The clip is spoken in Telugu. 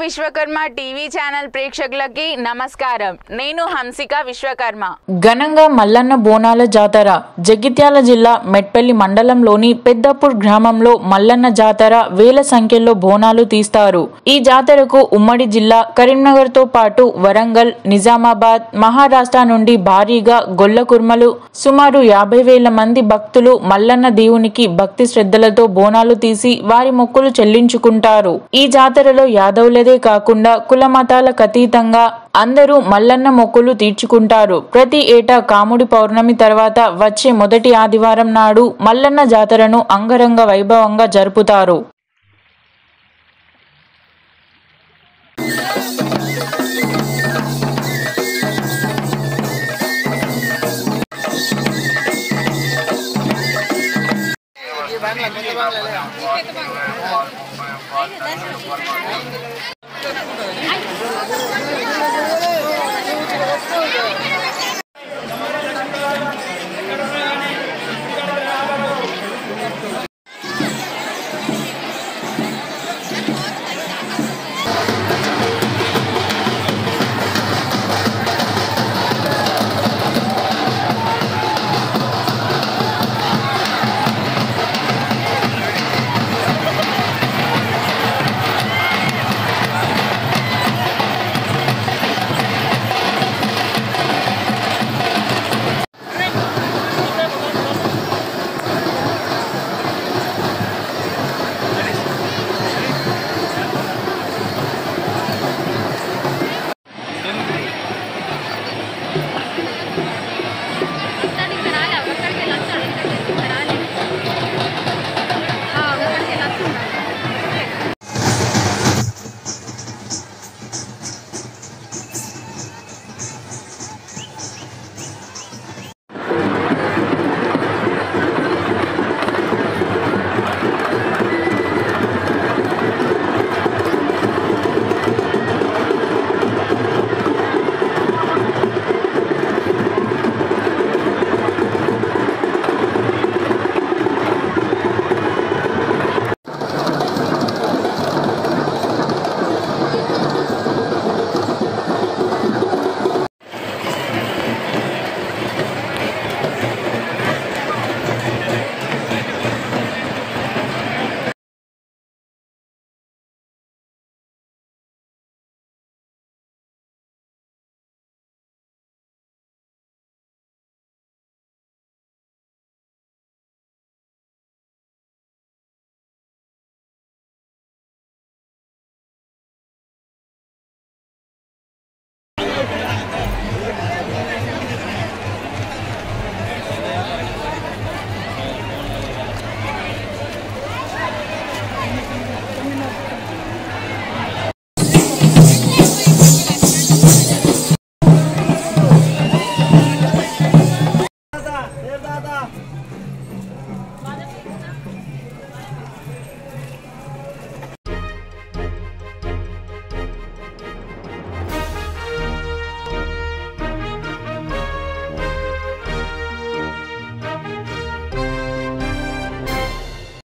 విశ్వకర్మ టీవీ ఛానల్ ప్రేక్షకులకి నమస్కారం నేను హంసిక విశ్వకర్మ ఘనంగా మల్లన్న బోనాల జాతర జగిత్యాల జిల్లా మెట్పల్లి మండలంలోని పెద్దపూర్ గ్రామంలో మల్లన్న జాతర వేల సంఖ్యలో బోనాలు తీస్తారు ఈ జాతరకు ఉమ్మడి జిల్లా కరీంనగర్ తో పాటు వరంగల్ నిజామాబాద్ మహారాష్ట్ర నుండి భారీగా గొల్ల కుర్మలు సుమారు యాభై వేల మంది భక్తులు మల్లన్న దేవునికి భక్తి శ్రద్ధలతో బోనాలు తీసి వారి మొక్కులు చెల్లించుకుంటారు ఈ జాతరలో యాదవులదే కాకుండా కుల మతాలకు అతీతంగా అందరూ మల్లన్న మొక్కులు తీర్చుకుంటారు ప్రతి ఏటా కాముడి పౌర్ణమి తర్వాత వచ్చే మొదటి ఆదివారం నాడు మల్లన్న జాతరను అంగరంగ వైభవంగా జరుపుతారు Ay,